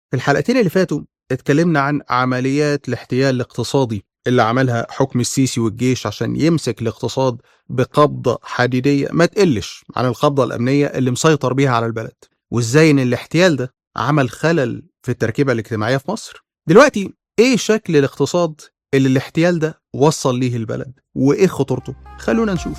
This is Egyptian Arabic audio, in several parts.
في الحلقتين اللي فاتوا اتكلمنا عن عمليات الاحتيال الاقتصادي اللي عملها حكم السيسي والجيش عشان يمسك الاقتصاد بقبضة حديدية ما تقلش عن القبضة الأمنية اللي مسيطر بيها على البلد وازاي ان الاحتيال ده عمل خلل في التركيبة الاجتماعية في مصر دلوقتي ايه شكل الاقتصاد اللي الاحتيال ده وصل ليه البلد وايه خطورته خلونا نشوف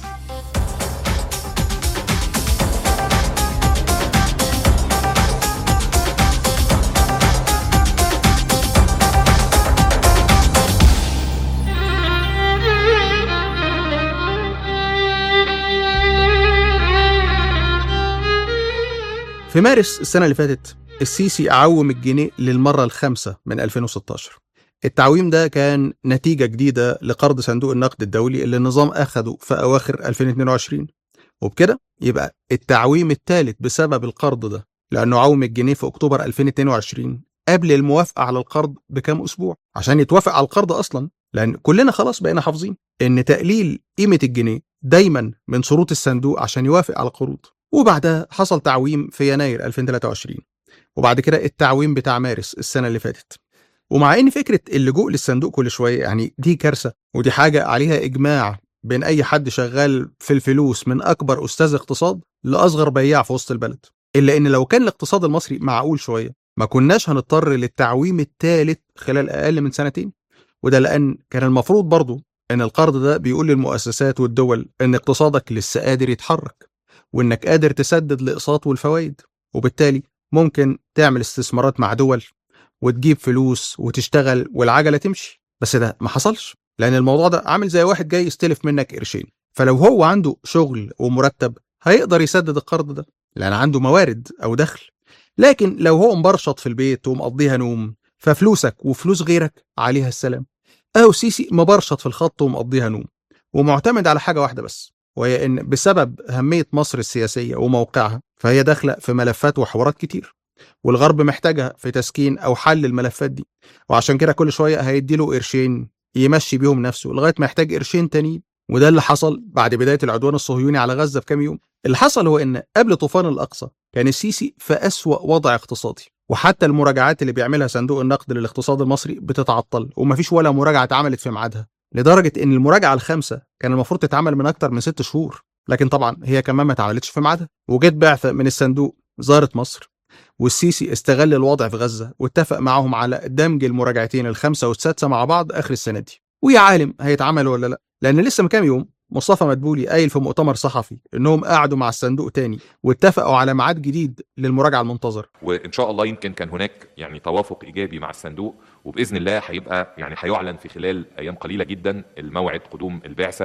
في مارس السنة اللي فاتت السيسي عوم الجنيه للمرة الخامسة من 2016 التعويم ده كان نتيجة جديدة لقرض صندوق النقد الدولي اللي النظام أخده في أواخر 2022 وبكده يبقى التعويم الثالث بسبب القرض ده لأنه عوم الجنيه في أكتوبر 2022 قبل الموافقة على القرض بكام أسبوع عشان يتوافق على القرض أصلا لأن كلنا خلاص بقينا حافظين إن تقليل قيمة الجنيه دايما من شروط الصندوق عشان يوافق على القروض وبعدها حصل تعويم في يناير 2023 وبعد كده التعويم بتاع مارس السنة اللي فاتت ومع ان فكرة اللجوء للصندوق كل شوية يعني دي كارثة ودي حاجة عليها إجماع بين أي حد شغال في الفلوس من أكبر أستاذ اقتصاد لأصغر بياع في وسط البلد إلا إن لو كان الاقتصاد المصري معقول شوية ما كناش هنضطر للتعويم الثالث خلال أقل من سنتين وده لأن كان المفروض برضه إن القرض ده بيقول للمؤسسات والدول إن اقتصادك لسه قادر يتحرك وإنك قادر تسدد الأقساط والفوائد وبالتالي ممكن تعمل استثمارات مع دول وتجيب فلوس وتشتغل والعجلة تمشي بس ده ما حصلش لأن الموضوع ده عامل زي واحد جاي يستلف منك قرشين فلو هو عنده شغل ومرتب هيقدر يسدد القرض ده لأن عنده موارد أو دخل لكن لو هو مبرشط في البيت ومقضيها نوم ففلوسك وفلوس غيرك عليها السلام أو سيسي مبرشط في الخط ومقضيها نوم ومعتمد على حاجة واحدة بس وهي ان بسبب اهميه مصر السياسيه وموقعها فهي داخله في ملفات وحوارات كتير والغرب محتاجها في تسكين او حل الملفات دي وعشان كده كل شويه هيدي له قرشين يمشي بيهم نفسه لغايه ما يحتاج قرشين تانيين وده اللي حصل بعد بدايه العدوان الصهيوني على غزه في كام يوم اللي حصل هو ان قبل طوفان الاقصى كان السيسي في اسوا وضع اقتصادي وحتى المراجعات اللي بيعملها صندوق النقد للاقتصاد المصري بتتعطل ومفيش ولا مراجعه اتعملت في ميعادها لدرجه ان المراجعه الخامسه كان المفروض تتعمل من اكتر من ست شهور لكن طبعا هي كمان ما اتعملتش في ميعادها وجت بعثه من الصندوق زارت مصر والسيسي استغل الوضع في غزه واتفق معاهم على دمج المراجعتين الخامسه والسادسه مع بعض اخر السنه دي ويا عالم هيتعمل ولا لا لان لسه من كام يوم مصطفى مدبولي قايل في مؤتمر صحفي انهم قعدوا مع الصندوق تاني واتفقوا على ميعاد جديد للمراجعه المنتظره وان شاء الله يمكن كان هناك يعني توافق ايجابي مع الصندوق وباذن الله هيبقى يعني هيعلن في خلال ايام قليله جدا الموعد قدوم البعثه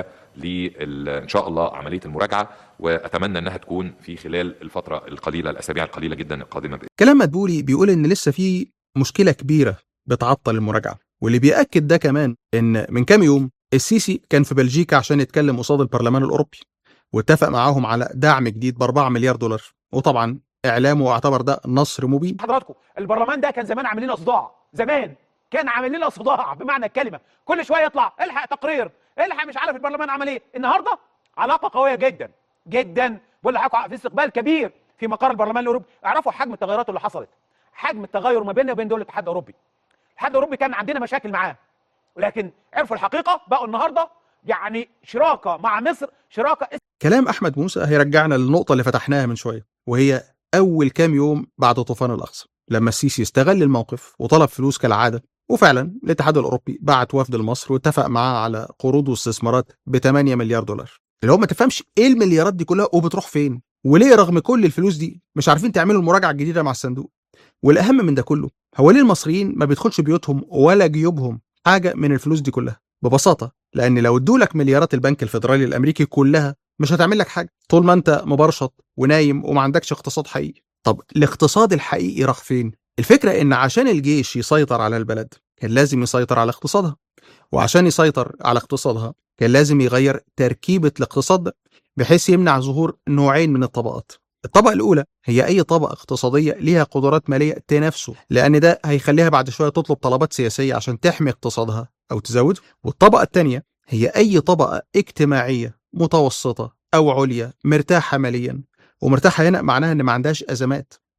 لل ان شاء الله عمليه المراجعه واتمنى انها تكون في خلال الفتره القليله الاسابيع القليله جدا القادمه كلام مدبولي بيقول ان لسه في مشكله كبيره بتعطل المراجعه واللي بيأكد ده كمان ان من كام يوم السيسي كان في بلجيكا عشان يتكلم قصاد البرلمان الاوروبي واتفق معاهم على دعم جديد ب 4 مليار دولار وطبعا اعلامه اعتبر ده نصر مبين حضراتكم البرلمان ده كان زمان عامل لنا صداع زمان كان عامل لنا صداع بمعنى الكلمه كل شويه يطلع الحق تقرير الحق مش عارف البرلمان عمل ايه النهارده علاقه قويه جدا جدا بقول لحضرتك في استقبال كبير في مقر البرلمان الاوروبي اعرفوا حجم التغيرات اللي حصلت حجم التغير ما بيننا وبين دول الاتحاد الاوروبي الاتحاد الاوروبي كان عندنا مشاكل معاه ولكن عرفوا الحقيقه بقوا النهارده يعني شراكه مع مصر شراكه كلام احمد موسى هيرجعنا للنقطه اللي فتحناها من شويه وهي اول كام يوم بعد طوفان الاقصى لما السيسي استغل الموقف وطلب فلوس كالعاده وفعلا الاتحاد الاوروبي بعت وفد لمصر واتفق معاه على قروض واستثمارات ب 8 مليار دولار اللي هو ما تفهمش ايه المليارات دي كلها وبتروح فين وليه رغم كل الفلوس دي مش عارفين تعملوا المراجعه الجديده مع الصندوق والاهم من ده كله هو ليه المصريين ما بيدخلش بيوتهم ولا جيوبهم حاجه من الفلوس دي كلها ببساطه لان لو ادولك مليارات البنك الفيدرالي الامريكي كلها مش هتعمل لك حاجه طول ما انت مبرشط ونايم وما عندكش اقتصاد حقيقي طب الاقتصاد الحقيقي راح فين الفكره ان عشان الجيش يسيطر على البلد كان لازم يسيطر على اقتصادها وعشان يسيطر على اقتصادها كان لازم يغير تركيبه الاقتصاد ده بحيث يمنع ظهور نوعين من الطبقات الطبقة الأولى هي أي طبقة اقتصادية ليها قدرات مالية تنافسه لأن ده هيخليها بعد شوية تطلب طلبات سياسية عشان تحمي اقتصادها أو تزوده والطبقة الثانية هي أي طبقة اجتماعية متوسطة أو عليا مرتاحة ماليا ومرتاحة هنا معناها إن ما عندهاش أزمات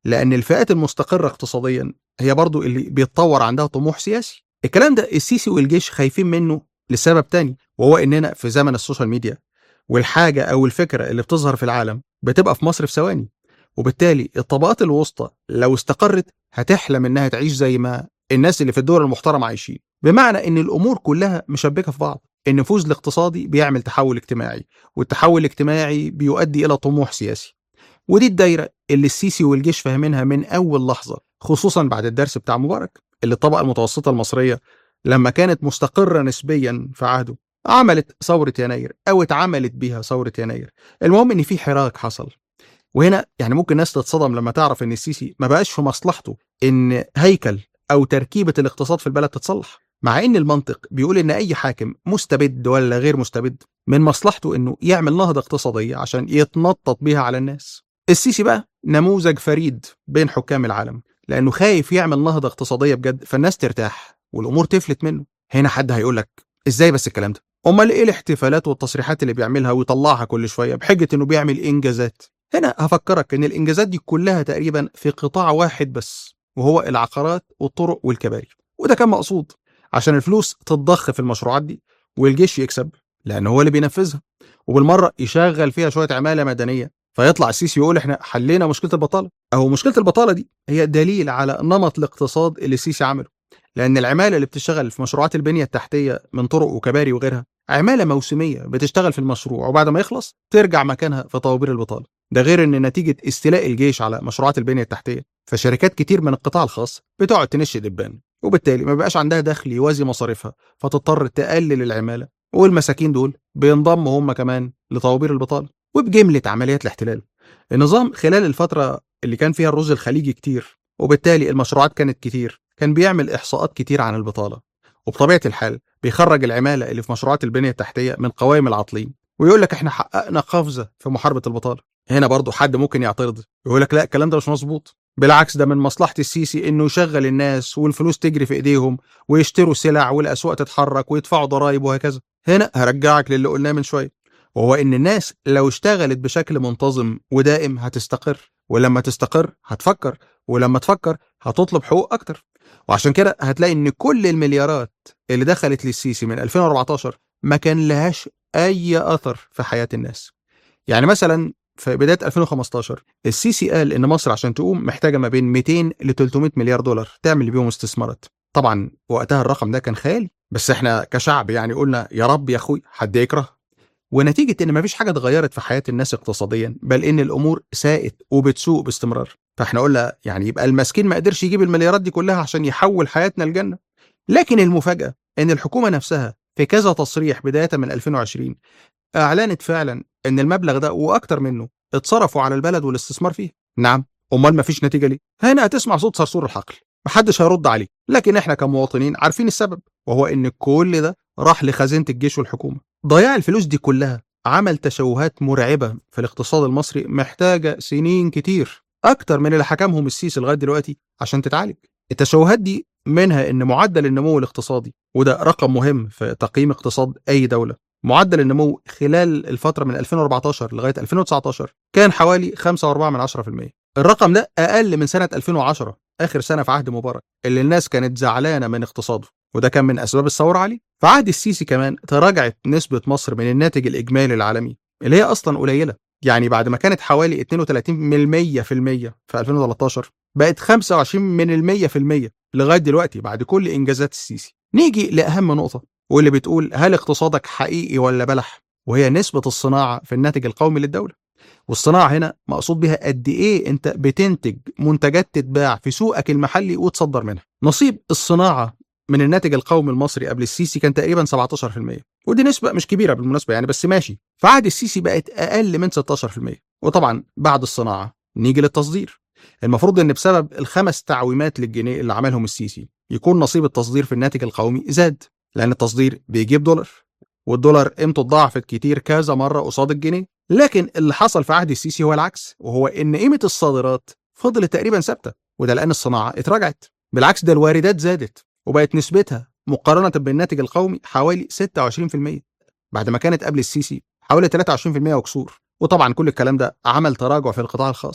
لان الفئات المستقره اقتصاديا هي برضو اللي بيتطور عندها طموح سياسي الكلام ده السيسي والجيش خايفين منه لسبب تاني وهو اننا في زمن السوشيال ميديا والحاجه او الفكره اللي بتظهر في العالم بتبقى في مصر في ثواني وبالتالي الطبقات الوسطى لو استقرت هتحلم انها تعيش زي ما الناس اللي في الدول المحترمه عايشين بمعنى ان الامور كلها مشبكه في بعض النفوذ الاقتصادي بيعمل تحول اجتماعي والتحول الاجتماعي بيؤدي الى طموح سياسي ودي الدايره اللي السيسي والجيش فاهمينها من اول لحظه خصوصا بعد الدرس بتاع مبارك اللي الطبقه المتوسطه المصريه لما كانت مستقره نسبيا في عهده عملت ثوره يناير او اتعملت بيها ثوره يناير المهم ان في حراك حصل وهنا يعني ممكن ناس تتصدم لما تعرف ان السيسي ما بقاش في مصلحته ان هيكل او تركيبه الاقتصاد في البلد تتصلح مع ان المنطق بيقول ان اي حاكم مستبد ولا غير مستبد من مصلحته انه يعمل نهضه اقتصاديه عشان يتنطط بيها على الناس السيسي بقى نموذج فريد بين حكام العالم لانه خايف يعمل نهضه اقتصاديه بجد فالناس ترتاح والامور تفلت منه هنا حد هيقول لك ازاي بس الكلام ده امال ايه الاحتفالات والتصريحات اللي بيعملها ويطلعها كل شويه بحجه انه بيعمل انجازات هنا هفكرك ان الانجازات دي كلها تقريبا في قطاع واحد بس وهو العقارات والطرق والكباري وده كان مقصود عشان الفلوس تتضخ في المشروعات دي والجيش يكسب لان هو اللي بينفذها وبالمره يشغل فيها شويه عماله مدنيه فيطلع السيسي يقول احنا حلينا مشكله البطاله اهو مشكله البطاله دي هي دليل على نمط الاقتصاد اللي السيسي عمله لان العماله اللي بتشتغل في مشروعات البنيه التحتيه من طرق وكباري وغيرها عماله موسميه بتشتغل في المشروع وبعد ما يخلص ترجع مكانها في طوابير البطاله ده غير ان نتيجه استيلاء الجيش على مشروعات البنيه التحتيه فشركات كتير من القطاع الخاص بتقعد تنش دبان وبالتالي ما بقاش عندها دخل يوازي مصاريفها فتضطر تقلل العماله والمساكين دول بينضموا هم كمان لطوابير البطاله وبجمله عمليات الاحتلال النظام خلال الفتره اللي كان فيها الرز الخليجي كتير وبالتالي المشروعات كانت كتير كان بيعمل احصاءات كتير عن البطاله وبطبيعه الحال بيخرج العماله اللي في مشروعات البنيه التحتيه من قوائم العاطلين ويقول لك احنا حققنا قفزه في محاربه البطاله هنا برضو حد ممكن يعترض يقول لك لا الكلام ده مش مظبوط بالعكس ده من مصلحه السيسي انه يشغل الناس والفلوس تجري في ايديهم ويشتروا سلع والاسواق تتحرك ويدفعوا ضرائب وهكذا هنا هرجعك للي قلناه من شويه وهو ان الناس لو اشتغلت بشكل منتظم ودائم هتستقر ولما تستقر هتفكر ولما تفكر هتطلب حقوق اكتر وعشان كده هتلاقي ان كل المليارات اللي دخلت للسيسي من 2014 ما كان لهاش اي اثر في حياه الناس يعني مثلا في بدايه 2015 السيسي قال ان مصر عشان تقوم محتاجه ما بين 200 ل 300 مليار دولار تعمل بيهم استثمارات طبعا وقتها الرقم ده كان خيالي بس احنا كشعب يعني قلنا يا رب يا اخوي حد يكره ونتيجة إن مفيش حاجة اتغيرت في حياة الناس اقتصاديا بل إن الأمور ساءت وبتسوء باستمرار فإحنا قلنا يعني يبقى المسكين ما قدرش يجيب المليارات دي كلها عشان يحول حياتنا الجنة لكن المفاجأة إن الحكومة نفسها في كذا تصريح بداية من 2020 أعلنت فعلا إن المبلغ ده وأكتر منه اتصرفوا على البلد والاستثمار فيه نعم أمال مفيش نتيجة ليه؟ هنا هتسمع صوت صرصور الحقل محدش هيرد عليه لكن احنا كمواطنين عارفين السبب وهو ان كل ده راح لخزينه الجيش والحكومه ضياع الفلوس دي كلها عمل تشوهات مرعبه في الاقتصاد المصري محتاجه سنين كتير اكتر من اللي حكمهم السيسي لغايه دلوقتي عشان تتعالج التشوهات دي منها ان معدل النمو الاقتصادي وده رقم مهم في تقييم اقتصاد اي دوله معدل النمو خلال الفتره من 2014 لغايه 2019 كان حوالي 5.4% الرقم ده اقل من سنه 2010 اخر سنه في عهد مبارك اللي الناس كانت زعلانه من اقتصاده وده كان من اسباب الثوره عليه في عهد السيسي كمان تراجعت نسبه مصر من الناتج الاجمالي العالمي اللي هي اصلا قليله يعني بعد ما كانت حوالي 32 من المية في المية في 2013 بقت 25 من المية في المية لغاية دلوقتي بعد كل إنجازات السيسي نيجي لأهم نقطة واللي بتقول هل اقتصادك حقيقي ولا بلح وهي نسبة الصناعة في الناتج القومي للدولة والصناعة هنا مقصود بها قد إيه أنت بتنتج منتجات تتباع في سوقك المحلي وتصدر منها نصيب الصناعة من الناتج القومي المصري قبل السيسي كان تقريبا 17% ودي نسبة مش كبيرة بالمناسبة يعني بس ماشي في عهد السيسي بقت أقل من 16% وطبعا بعد الصناعة نيجي للتصدير المفروض ان بسبب الخمس تعويمات للجنيه اللي عملهم السيسي يكون نصيب التصدير في الناتج القومي زاد لان التصدير بيجيب دولار والدولار قيمته اتضاعفت كتير كذا مره قصاد الجنيه لكن اللي حصل في عهد السيسي هو العكس وهو ان قيمه الصادرات فضلت تقريبا ثابته وده لان الصناعه اتراجعت بالعكس ده الواردات زادت وبقت نسبتها مقارنه بالناتج القومي حوالي 26% بعد ما كانت قبل السيسي حوالي 23% وكسور وطبعا كل الكلام ده عمل تراجع في القطاع الخاص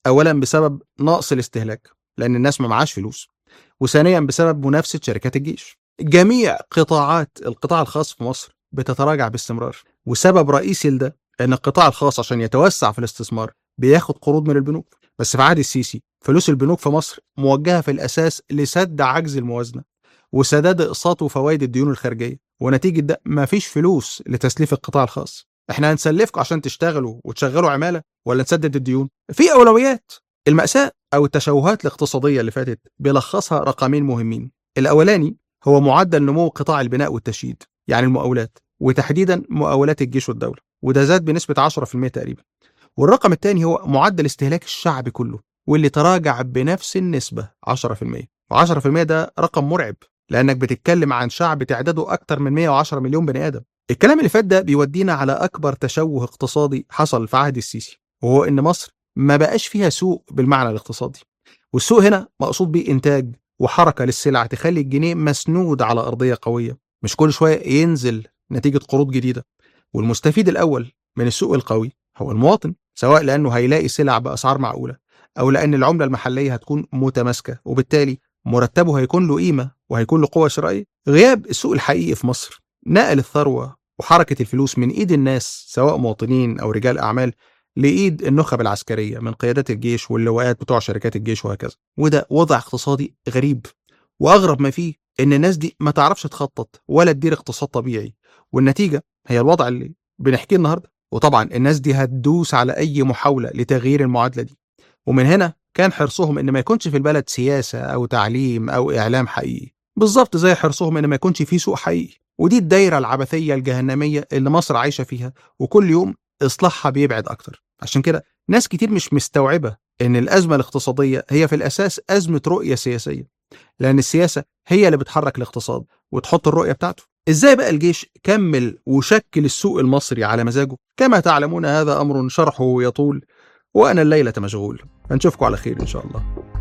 اولا بسبب نقص الاستهلاك لان الناس ما معاش فلوس وثانيا بسبب منافسه شركات الجيش جميع قطاعات القطاع الخاص في مصر بتتراجع باستمرار وسبب رئيسي لده ان القطاع الخاص عشان يتوسع في الاستثمار بياخد قروض من البنوك بس في عهد السيسي فلوس البنوك في مصر موجهه في الاساس لسد عجز الموازنه وسداد اقساط وفوائد الديون الخارجيه ونتيجه ده مفيش فلوس لتسليف القطاع الخاص احنا هنسلفكم عشان تشتغلوا وتشغلوا عماله ولا نسدد الديون في اولويات المأساة او التشوهات الاقتصاديه اللي فاتت بيلخصها رقمين مهمين الاولاني هو معدل نمو قطاع البناء والتشييد يعني المقاولات وتحديدا مقاولات الجيش والدوله وده زاد بنسبه 10% تقريبا والرقم الثاني هو معدل استهلاك الشعب كله واللي تراجع بنفس النسبه 10% و10% ده رقم مرعب لانك بتتكلم عن شعب تعداده اكتر من 110 مليون بني ادم الكلام اللي فات ده بيودينا على اكبر تشوه اقتصادي حصل في عهد السيسي وهو ان مصر ما بقاش فيها سوق بالمعنى الاقتصادي والسوق هنا مقصود بيه انتاج وحركه للسلع تخلي الجنيه مسنود على ارضيه قويه مش كل شويه ينزل نتيجه قروض جديده والمستفيد الاول من السوق القوي هو المواطن سواء لانه هيلاقي سلع باسعار معقوله او لان العمله المحليه هتكون متماسكه وبالتالي مرتبه هيكون له قيمه وهيكون له قوه شرائيه غياب السوق الحقيقي في مصر نقل الثروه وحركه الفلوس من ايد الناس سواء مواطنين او رجال اعمال لايد النخب العسكريه من قيادات الجيش واللواءات بتوع شركات الجيش وهكذا وده وضع اقتصادي غريب واغرب ما فيه ان الناس دي ما تعرفش تخطط ولا تدير اقتصاد طبيعي والنتيجه هي الوضع اللي بنحكيه النهارده وطبعا الناس دي هتدوس على اي محاوله لتغيير المعادله دي ومن هنا كان حرصهم ان ما يكونش في البلد سياسه او تعليم او اعلام حقيقي بالظبط زي حرصهم ان ما يكونش في سوق حقيقي ودي الدايره العبثيه الجهنميه اللي مصر عايشه فيها وكل يوم اصلاحها بيبعد اكتر عشان كده ناس كتير مش مستوعبه ان الازمه الاقتصاديه هي في الاساس ازمه رؤيه سياسيه لان السياسه هي اللي بتحرك الاقتصاد وتحط الرؤيه بتاعته ازاي بقى الجيش كمل وشكل السوق المصري على مزاجه كما تعلمون هذا امر شرحه يطول وانا الليله مشغول هنشوفكم على خير ان شاء الله